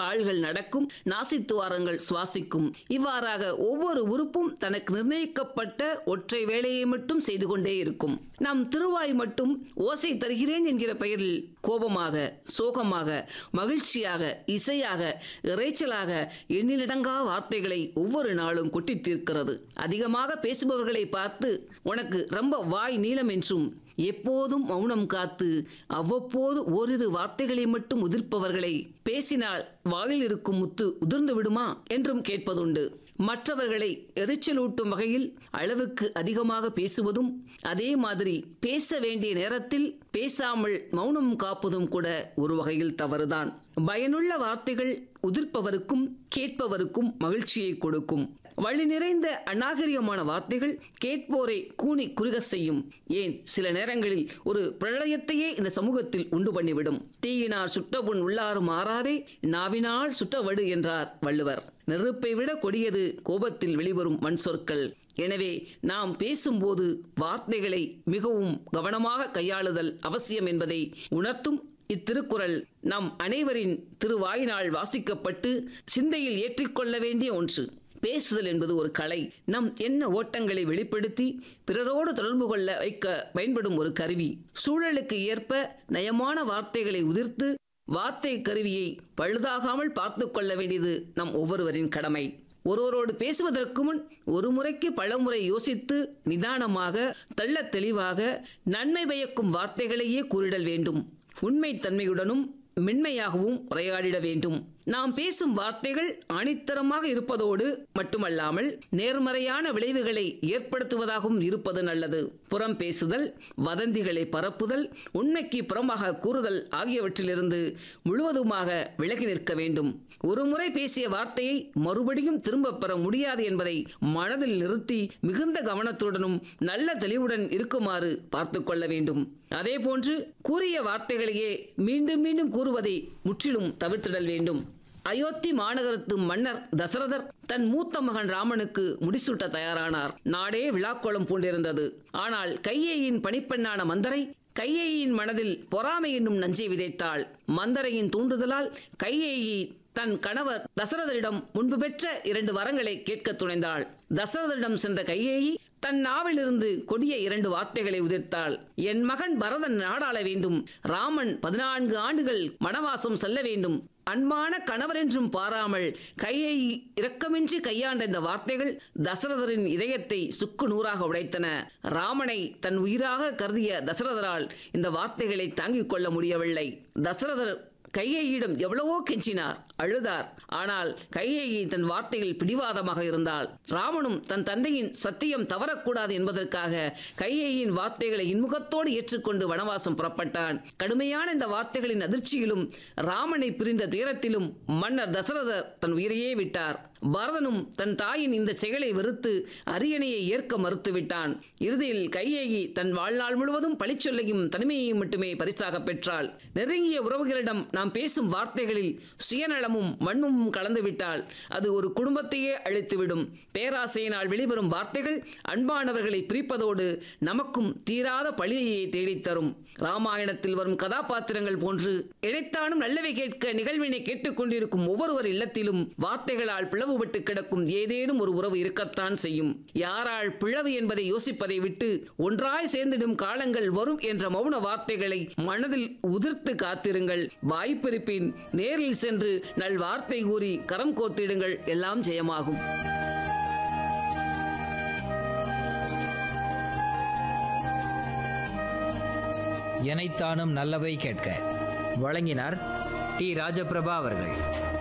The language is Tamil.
கால்கள் நடக்கும் நாசித்துவாரங்கள் சுவாசிக்கும் இவ்வாறாக ஒவ்வொரு உறுப்பும் தனக்கு நிர்ணயிக்கப்பட்ட ஒற்றை வேலையை மட்டும் செய்து கொண்டே இருக்கும் நம் திருவாய் மட்டும் ஓசை தருகிறேன் என்கிற பெயரில் கோபமாக சோகமாக மகிழ்ச்சியாக இசையாக இறைச்சலாக எண்ணிலடங்கா வார்த்தைகளை ஒவ்வொரு நாளும் கொட்டித் தீர்க்கிறது அதிகமாக பேசுபவர்களை பார்த்து உனக்கு ரொம்ப வாய் நீளம் என்றும் எப்போதும் மௌனம் காத்து அவ்வப்போது ஓரிரு வார்த்தைகளை மட்டும் உதிர்ப்பவர்களை பேசினால் வாயில் இருக்கும் முத்து உதிர்ந்து விடுமா என்றும் கேட்பதுண்டு மற்றவர்களை எரிச்சலூட்டும் வகையில் அளவுக்கு அதிகமாக பேசுவதும் அதே மாதிரி பேச வேண்டிய நேரத்தில் பேசாமல் மௌனம் காப்பதும் கூட ஒரு வகையில் தவறுதான் பயனுள்ள வார்த்தைகள் உதிர்ப்பவருக்கும் கேட்பவருக்கும் மகிழ்ச்சியை கொடுக்கும் வழி நிறைந்த அநாகரிகமான வார்த்தைகள் கேட்போரை கூனி குறுக செய்யும் ஏன் சில நேரங்களில் ஒரு பிரளயத்தையே இந்த சமூகத்தில் உண்டு பண்ணிவிடும் தீயினார் சுட்டபுண் உள்ளாரும் மாறாதே நாவினால் சுட்டவடு என்றார் வள்ளுவர் நெருப்பை விட கொடியது கோபத்தில் வெளிவரும் மண் சொற்கள் எனவே நாம் பேசும்போது வார்த்தைகளை மிகவும் கவனமாக கையாளுதல் அவசியம் என்பதை உணர்த்தும் இத்திருக்குறள் நம் அனைவரின் திருவாயினால் வாசிக்கப்பட்டு சிந்தையில் ஏற்றிக்கொள்ள வேண்டிய ஒன்று பேசுதல் என்பது ஒரு கலை நம் எண்ண ஓட்டங்களை வெளிப்படுத்தி பிறரோடு தொடர்பு கொள்ள வைக்க பயன்படும் ஒரு கருவி சூழலுக்கு ஏற்ப நயமான வார்த்தைகளை உதிர்த்து வார்த்தை கருவியை பழுதாகாமல் பார்த்து கொள்ள வேண்டியது நம் ஒவ்வொருவரின் கடமை ஒருவரோடு பேசுவதற்கு முன் ஒரு முறைக்கு பலமுறை யோசித்து நிதானமாக தெள்ள தெளிவாக நன்மை பயக்கும் வார்த்தைகளையே கூறிடல் வேண்டும் உண்மை தன்மையுடனும் மென்மையாகவும் உரையாடிட வேண்டும் நாம் பேசும் வார்த்தைகள் ஆணித்தரமாக இருப்பதோடு மட்டுமல்லாமல் நேர்மறையான விளைவுகளை ஏற்படுத்துவதாகவும் இருப்பது நல்லது புறம் பேசுதல் வதந்திகளை பரப்புதல் உண்மைக்கு புறமாக கூறுதல் ஆகியவற்றிலிருந்து முழுவதுமாக விலகி நிற்க வேண்டும் ஒரு முறை பேசிய வார்த்தையை மறுபடியும் திரும்பப் பெற முடியாது என்பதை மனதில் நிறுத்தி மிகுந்த கவனத்துடனும் நல்ல தெளிவுடன் இருக்குமாறு பார்த்து கொள்ள வேண்டும் அதேபோன்று கூறிய வார்த்தைகளையே மீண்டும் மீண்டும் கூறுவதை முற்றிலும் தவிர்த்திடல் வேண்டும் அயோத்தி மாநகரத்து மன்னர் தசரதர் தன் மூத்த மகன் ராமனுக்கு முடிசூட்ட தயாரானார் நாடே விழாக்கோலம் பூண்டிருந்தது ஆனால் கையேயின் பணிப்பெண்ணான மந்தரை கையேயின் மனதில் பொறாமை என்னும் நஞ்சை விதைத்தாள் மந்தரையின் தூண்டுதலால் கையேயி தன் கணவர் தசரதரிடம் முன்பு பெற்ற இரண்டு வரங்களை கேட்க துணைந்தாள் தசரதரிடம் சென்ற கையேயி தன் நாவிலிருந்து கொடிய இரண்டு வார்த்தைகளை உதிர்த்தாள் என் மகன் பரதன் நாடாள வேண்டும் ராமன் பதினான்கு ஆண்டுகள் மனவாசம் செல்ல வேண்டும் அன்பான கணவர் என்றும் பாராமல் கையை இரக்கமின்றி கையாண்ட இந்த வார்த்தைகள் தசரதரின் இதயத்தை சுக்கு நூறாக உடைத்தன ராமனை தன் உயிராக கருதிய தசரதரால் இந்த வார்த்தைகளை தாங்கிக் கொள்ள முடியவில்லை தசரதர் கையேயிடம் எவ்வளவோ கெஞ்சினார் அழுதார் ஆனால் கையேயி தன் வார்த்தையில் பிடிவாதமாக இருந்தால் ராமனும் தன் தந்தையின் சத்தியம் தவறக்கூடாது என்பதற்காக கையேயின் வார்த்தைகளை இன்முகத்தோடு ஏற்றுக்கொண்டு வனவாசம் புறப்பட்டான் கடுமையான இந்த வார்த்தைகளின் அதிர்ச்சியிலும் ராமனை பிரிந்த துயரத்திலும் மன்னர் தசரதர் தன் உயிரையே விட்டார் பரதனும் தன் தாயின் இந்த செயலை வெறுத்து அரியணையை ஏற்க மறுத்துவிட்டான் இறுதியில் கையேகி தன் வாழ்நாள் முழுவதும் பழிச்சொல்லையும் தனிமையையும் மட்டுமே பரிசாக பெற்றாள் நெருங்கிய உறவுகளிடம் நாம் பேசும் வார்த்தைகளில் சுயநலமும் வன்மமும் கலந்துவிட்டால் அது ஒரு குடும்பத்தையே அழித்துவிடும் பேராசையினால் வெளிவரும் வார்த்தைகள் அன்பானவர்களை பிரிப்பதோடு நமக்கும் தீராத பழியையே தேடித்தரும் ராமாயணத்தில் வரும் கதாபாத்திரங்கள் போன்று இழைத்தானும் நல்லவை கேட்க நிகழ்வினை கேட்டுக்கொண்டிருக்கும் ஒவ்வொருவர் இல்லத்திலும் வார்த்தைகளால் பிளவுபட்டு கிடக்கும் ஏதேனும் ஒரு உறவு இருக்கத்தான் செய்யும் யாரால் பிளவு என்பதை யோசிப்பதை விட்டு ஒன்றாய் சேர்ந்திடும் காலங்கள் வரும் என்ற மௌன வார்த்தைகளை மனதில் உதிர்த்து காத்திருங்கள் வாய்ப்பிருப்பின் நேரில் சென்று நல் வார்த்தை கூறி கரம் கோர்த்திடுங்கள் எல்லாம் ஜெயமாகும் எனைத்தானும் நல்லவை கேட்க வழங்கினார் டி ராஜபிரபா அவர்கள்